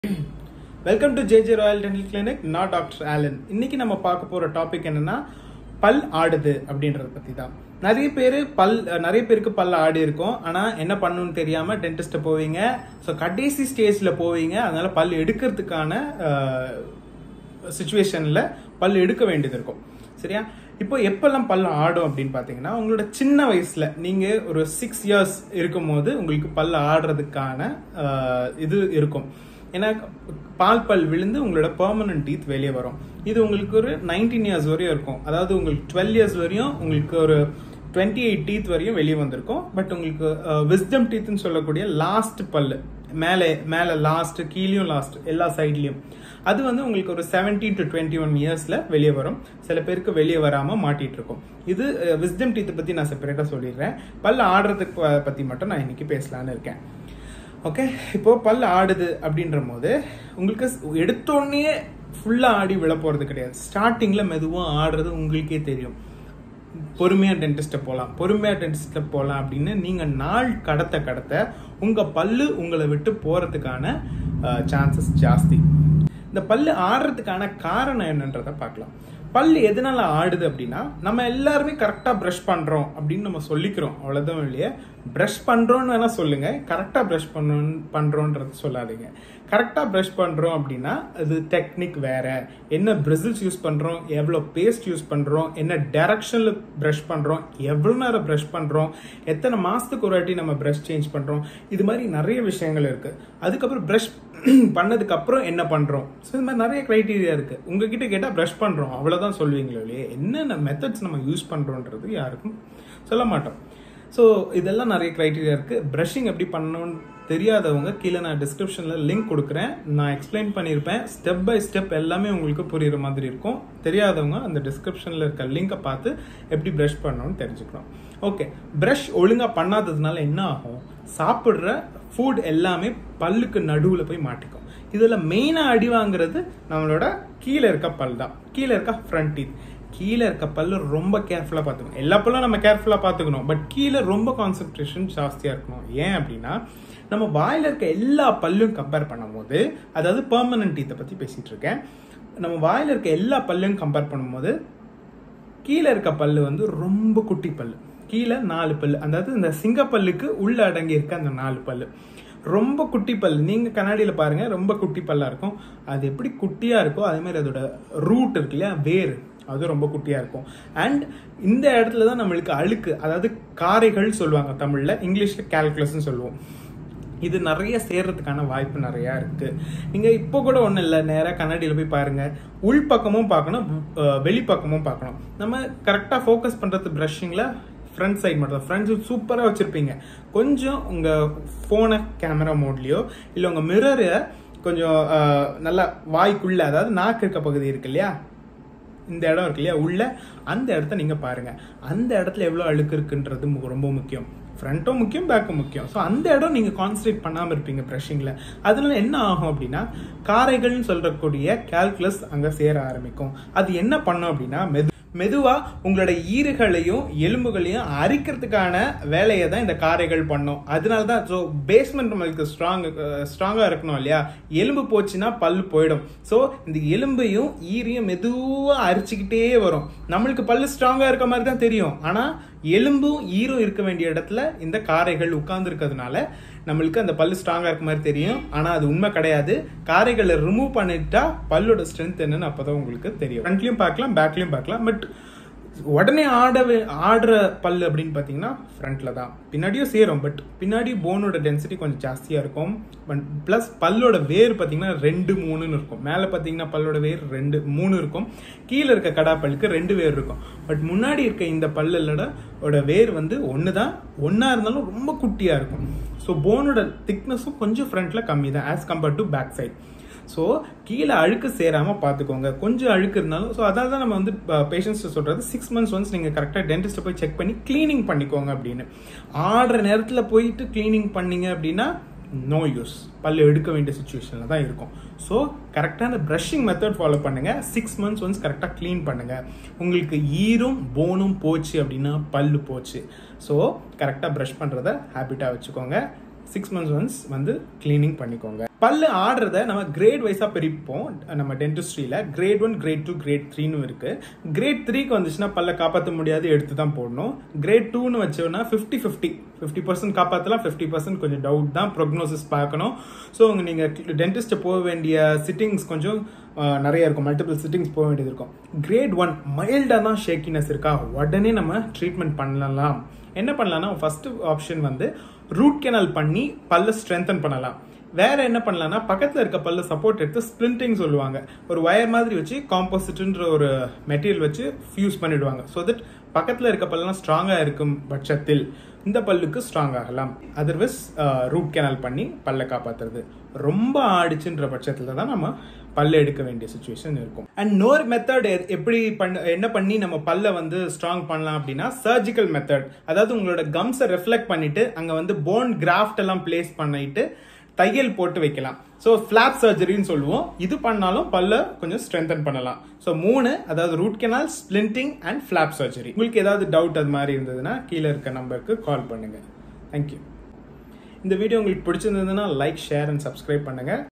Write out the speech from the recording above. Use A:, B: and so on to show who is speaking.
A: welcome to JJ royal dental clinic நான் doctor Alan இன்னைக்கு நம்ம பார்க்க போற டாபிக் என்னன்னா பல் ஆடுது அப்படின்றத பத்தி தான் நிறைய பேர் பல் நிறைய பேருக்கு பல் ஆடி இருக்கும் ஆனா என்ன பண்ணணும்னு தெரியாம டென்டிஸ்ட போவீங்க ஸோ கடைசி ஸ்டேஜ்ல போவீங்க அதனால பல் எடுக்கிறதுக்கான சுச்சுவேஷன்ல பல் எடுக்க வேண்டியது இருக்கும் சரியா இப்போ எப்பெல்லாம் பல் ஆடும் அப்படின்னு பார்த்தீங்கன்னா உங்களோட சின்ன வயசுல நீங்க ஒரு சிக்ஸ் இயர்ஸ் இருக்கும் போது உங்களுக்கு பல் ஆடுறதுக்கான ஆஹ், இது இருக்கும் ஏன்னா பால் பல் விழுந்து உங்களோட பெர்மனன்ட் டீத் வெளியே வரும் இது உங்களுக்கு ஒரு நைன்டீன் இயர்ஸ் வரையும் இருக்கும் அதாவது உங்களுக்கு டுவெல் இயர்ஸ் வரையும் உங்களுக்கு ஒரு டுவெண்ட்டி எயிட் டீத் வரையும் வெளியே வந்திருக்கும் பட் உங்களுக்கு விஸ்டம் டீத்னு சொல்லக்கூடிய லாஸ்ட் பல்லு மேலே மேலே லாஸ்ட் கீழேயும் லாஸ்ட் எல்லா சைட்லயும் அது வந்து உங்களுக்கு ஒரு செவன்டீன் டு டுவெண்ட்டி ஒன் இயர்ஸ்ல வெளியே வரும் சில பேருக்கு வெளியே வராம மாட்டிட்டு இருக்கும் இது விஸ்டம் டீத்தை பத்தி நான் செப்பரேட்டா சொல்லிடுறேன் பல் ஆடுறதுக்கு ப- பத்தி மட்டும் நான் இன்னைக்கு பேசலான்னு இருக்கேன் ஓகே இப்போ பல் ஆடுது அப்படின்ற போது உங்களுக்கு எடுத்தோடனே ஃபுல்லா ஆடி விழ போறது கிடையாது ஸ்டார்டிங்ல மெதுவா ஆடுறது உங்களுக்கே தெரியும் பொறுமையா டென்டிஸ்ட போகலாம் பொறுமையா டென்டிஸ்ட போகலாம் அப்படின்னு நீங்க நாள் கடத்த கடத்த உங்க பல்லு உங்களை விட்டு போறதுக்கான சான்சஸ் ஜாஸ்தி இந்த பல்லு ஆடுறதுக்கான காரணம் என்னன்றதை பார்க்கலாம் பல்லு எதனால ஆடுது அப்படின்னா நம்ம எல்லாருமே கரெக்டா ப்ரஷ் பண்றோம் அப்படின்னு நம்ம சொல்லிக்கிறோம் அவ்வளவுதான் இல்லையே ப்ரஷ் பண்றோம்னு வேணா சொல்லுங்க கரெக்டா ப்ரஷ் பண்ணோம் பண்றோன்றது சொல்லாதீங்க கரெக்டா ப்ரஷ் பண்றோம் அப்படின்னா அது டெக்னிக் வேற என்ன பிரிசில்ஸ் யூஸ் பண்றோம் எவ்வளவு பேஸ்ட் யூஸ் பண்றோம் என்ன டைரக்ஷன்ல ப்ரஷ் பண்றோம் எவ்வளவு நேரம் ப்ரஷ் பண்றோம் எத்தனை மாசத்துக்கு ஒரு வாட்டி நம்ம ப்ரஷ் சேஞ்ச் பண்றோம் இது மாதிரி நிறைய விஷயங்கள் இருக்கு அதுக்கப்புறம் ப்ரஷ் பண்ணதுக்கு அப்புறம் என்ன பண்றோம் ஸோ இது மாதிரி நிறைய கிரைட்டீரியா இருக்கு உங்ககிட்ட கேட்டா ப்ரஷ் பண்றோம் அவ்வளவுதான் சொல்லுவீங்களோ இல்லையே என்னென்ன மெத்தட்ஸ் நம்ம யூஸ் பண்றோன்றது யாருக்கும் சொல்ல மாட்டோம் ஸோ இதெல்லாம் நிறைய கிரைட்டீரியா இருக்கு ப்ரஷிங் எப்படி பண்ணணும்னு தெரியாதவங்க கீழே நான் டிஸ்கிரிப்ஷன்ல லிங்க் கொடுக்குறேன் நான் எக்ஸ்பிளைன் பண்ணியிருப்பேன் ஸ்டெப் பை ஸ்டெப் எல்லாமே உங்களுக்கு புரியுற மாதிரி இருக்கும் தெரியாதவங்க அந்த டிஸ்கிரிப்ஷன்ல இருக்க லிங்கை பார்த்து எப்படி ப்ரஷ் பண்ணணும்னு தெரிஞ்சுக்கணும் ஓகே ப்ரஷ் ஒழுங்கா பண்ணாததுனால என்ன ஆகும் சாப்பிட்ற ஃபுட் எல்லாமே பல்லுக்கு நடுவில் போய் மாட்டிக்கும் இதில் மெயினாக அடி வாங்குறது நம்மளோட கீழே இருக்க பல் தான் கீழே இருக்க ஃப்ரண்ட் டீத் கீழே இருக்க பல்லு ரொம்ப கேர்ஃபுல்லாக பார்த்துக்கணும் எல்லா பல்லும் நம்ம கேர்ஃபுல்லாக பார்த்துக்கணும் பட் கீழே ரொம்ப கான்சென்ட்ரேஷன் ஜாஸ்தியாக இருக்கணும் ஏன் அப்படின்னா நம்ம வாயில இருக்க எல்லா பல்லும் கம்பேர் பண்ணும்போது அதாவது பெர்மனன்ட் டீத்தை பற்றி பேசிட்டு இருக்கேன் நம்ம வாயில இருக்க எல்லா பல்லையும் கம்பேர் பண்ணும்போது கீழே இருக்க பல்லு வந்து ரொம்ப குட்டி பல்லு கீழே நாலு பல்லு அதாவது இந்த சிங்கப்பல்லுக்கு உள்ள அடங்கி இருக்க அந்த நாலு பல்லு ரொம்ப குட்டி பல் நீங்க கண்ணாடியில பாருங்க ரொம்ப குட்டி பல்லா இருக்கும் அது எப்படி குட்டியா இருக்கோ அதே மாதிரி அதோட ரூட் இருக்கு இல்லையா வேர் அது ரொம்ப குட்டியா இருக்கும் அண்ட் இந்த இடத்துல தான் நம்மளுக்கு அழுக்கு அதாவது காரைகள் சொல்லுவாங்க தமிழ்ல இங்கிலீஷ்ல கால்குலஸ்ன்னு சொல்லுவோம் இது நிறைய சேர்றதுக்கான வாய்ப்பு நிறைய இருக்கு நீங்க இப்போ கூட ஒண்ணும் இல்லை நேரா கண்ணாடியில போய் பாருங்க உள் பக்கமும் பார்க்கணும் அஹ் வெளி பக்கமும் பார்க்கணும் நம்ம கரெக்டா ஃபோக்கஸ் பண்றது பிரஷிங்ல ஃப்ரண்ட் சைடு மட்டும் தான் ஃப்ரண்ட் சூப்பராக வச்சிருப்பீங்க கொஞ்சம் உங்க ஃபோனை கேமரா மோட்லயோ இல்லை உங்க மிரரை கொஞ்சம் அஹ், நல்லா வாய்க்குள்ள அதாவது நாக்கு இருக்க பகுதி இருக்கு இல்லையா இந்த இடம் இருக்கு இல்லையா உள்ள அந்த இடத்த நீங்க பாருங்க அந்த இடத்துல எவ்வளவு அழுக்கு இருக்குன்றது மு- ரொம்ப முக்கியம் ஃப்ரண்ட்டும் முக்கியம் பேக்கும் முக்கியம் ஸோ அந்த இடம் நீங்க கான்சன்ட்ரேட் பண்ணாம இருப்பீங்க ப்ரஷிங்ல அதனால என்ன ஆகும் அப்படின்னா காரைகள்னு சொல்றக்கூடிய கால்குலஸ் அங்க சேர ஆரம்பிக்கும் அது என்ன பண்ணும் அப்படின்னா மெது மெதுவா உங்களோட ஈறுகளையும் எலும்புகளையும் அரிக்கிறதுக்கான வேலையை தான் இந்த காரைகள் பண்ணும் அதனால தான் ஸோ பேஸ்மெண்ட் நம்மளுக்கு ஸ்ட்ராங் ஸ்ட்ராங்கா இருக்கணும் இல்லையா எலும்பு போச்சுன்னா பல்லு போயிடும் ஸோ இந்த எலும்பையும் ஈரையும் மெதுவா அரிச்சுக்கிட்டே வரும் நம்மளுக்கு பல்லு ஸ்ட்ராங்கா இருக்க மாதிரி தான் தெரியும் ஆனா எலும்பும் ஈரும் இருக்க வேண்டிய இடத்துல இந்த காரைகள் உட்கார்ந்து இருக்கிறதுனால நம்மளுக்கு அந்த பல்லு ஸ்ட்ராங்கா இருக்க மாதிரி தெரியும் ஆனா அது உண்மை கிடையாது காரைகளை ரிமூவ் பண்ணிட்டா பல்லோட ஸ்ட்ரென்த் என்னன்னு அப்பதான் உங்களுக்கு தெரியும் ஃப்ரண்ட்லயும் பார்க்கலாம் பேக்லயும் பார்க்கலாம் பட் உடனே ஆட ஆடுற பல்லு அப்படின்னு பார்த்தீங்கன்னா ஃப்ரண்ட்ல தான் பின்னாடியும் சேரும் பட் பின்னாடி போனோட டென்சிட்டி கொஞ்சம் ஜாஸ்தியா இருக்கும் ப்ளஸ் பல்லோட வேர் பார்த்தீங்கன்னா ரெண்டு மூணுன்னு இருக்கும் மேலே பார்த்தீங்கன்னா பல்லோட வேர் ரெண்டு மூணு இருக்கும் கீழே இருக்க கடா பல்லுக்கு ரெண்டு வேர் இருக்கும் பட் முன்னாடி இருக்க இந்த பல்லோட ஓட வேர் வந்து ஒன்று தான் ஒன்றா இருந்தாலும் ரொம்ப குட்டியா இருக்கும் ஸோ போனோட திக்னஸும் கொஞ்சம் ஃப்ரண்ட்ல கம்மி தான் as compared to back side so கீழே அழுக்கு சேராம பார்த்துக்கோங்க கொஞ்சம் அழுக்கு இருந்தாலும் ஸோ அதாவது தான் நம்ம வந்து பேஷண்ட்ஸ் சொல்றது சிக்ஸ் மந்த்ஸ் ஒன்ஸ் நீங்கள் கரெக்டாக டென்டிஸ்ட்டை போய் செக் பண்ணி க்ளீனிங் பண்ணிக்கோங்க அப்படின்னு ஆடுற நேரத்தில் போயிட்டு க்ளீனிங் பண்ணீங்க அப்படின்னா நோ யூஸ் பல்லு எடுக்க வேண்டிய சுச்சுவேஷனில் தான் இருக்கும் ஸோ கரெக்டான ப்ரஷிங் மெத்தட் ஃபாலோ பண்ணுங்க சிக்ஸ் மந்த்ஸ் ஒன்ஸ் கரெக்டாக க்ளீன் பண்ணுங்க உங்களுக்கு ஈரும் போனும் போச்சு அப்படின்னா பல்லு போச்சு ஸோ கரெக்டாக ப்ரஷ் பண்ணுறத ஹேபிட்டாக வச்சுக்கோங்க சிக்ஸ் மந்த்ஸ் ஒன்ஸ் வந்து கிளீனிங் பண்ணிக்கோங்க பல்லு ஆடுறத நம்ம கிரேட் வைஸா பிரிப்போம் நம்ம டென்டிஸ்ட்ரியில grade one grade two grade த்ரீன்னு இருக்கு கிரேட் த்ரீக்கு வந்துச்சுன்னா பல்ல காப்பாற்ற முடியாது எடுத்து தான் போடணும் கிரேட் டூன்னு வச்சோம்னா ஃபிஃப்டி ஃபிஃப்டி ஃபிஃப்டி பர்சன்ட் காப்பாற்றலாம் ஃபிஃப்டி பர்சன்ட் கொஞ்சம் டவுட் தான் ப்ரொக்னோசிஸ் பார்க்கணும் ஸோ உங்க நீங்க டென்டிஸ்ட்டை போக வேண்டிய சிட்டிங்ஸ் கொஞ்சம் அஹ், நிறைய இருக்கும் மல்டிபிள் சிட்டிங்ஸ் போக வேண்டியது இருக்கும் கிரேட் ஒன் மைல்டாக தான் ஷேக்கினஸ் இருக்கா உடனே நம்ம ட்ரீட்மெண்ட் பண்ணலாம் என்ன பண்ணலாம்னா ஃபர்ஸ்ட் ஆப்ஷன் வந்து ரூட் கெனல் பண்ணி பல்ல ஸ்ட்ரென்தன் பண்ணலாம் வேற என்ன பண்ணலாம்னா பக்கத்துல இருக்க பல்ல சப்போர்ட் எடுத்து ஸ்பிளிண்டிங் சொல்லுவாங்க ஒரு வயர் மாதிரி வச்சு காம்போசிட்ன்ற ஒரு மெட்டீரியல் வச்சு ஃபியூஸ் பண்ணிடுவாங்க ஸோ தட் பக்கத்துல இருக்க பல்லெல்லாம் ஸ்ட்ராங்கா இருக்கும் பட்சத்தில் இந்த பல்லுக்கு ஸ்ட்ராங் ஆகலாம் அதர்வைஸ் ரூட் கெனல் பண்ணி பல்ல காப்பாத்துறது ரொம்ப ஆடிச்சுன்ற பட்சத்துல தான் நம்ம பல்ல எடுக்க வேண்டிய சுச்சுவேஷன் இருக்கும் அண்ட் நோர் மெத்தட் எப்படி பண்ண என்ன பண்ணி நம்ம பல்ல வந்து ஸ்ட்ராங் பண்ணலாம் அப்படின்னா சர்ஜிக்கல் மெத்தட் அதாவது உங்களோட கம்ஸை ரெஃப்ளெக்ட் பண்ணிட்டு அங்க வந்து போன் கிராஃப்ட் எல்லாம் பிளேஸ் பண்ணிட்டு தையல் போட்டு வைக்கலாம் ஸோ ஃபிளாப் சர்ஜரின்னு சொல்லுவோம் இது பண்ணாலும் பல்ல கொஞ்சம் ஸ்ட்ரென்தன் பண்ணலாம் ஸோ மூணு அதாவது root canal splinting and flap surgery உங்களுக்கு ஏதாவது டவுட் அது மாதிரி இருந்ததுன்னா கீழே இருக்க நம்பருக்கு கால் பண்ணுங்க தேங்க்யூ இந்த வீடியோ உங்களுக்கு பிடிச்சிருந்ததுன்னா லைக் ஷேர் அண்ட் சப்ஸ்கிரைப் பண்ணுங்க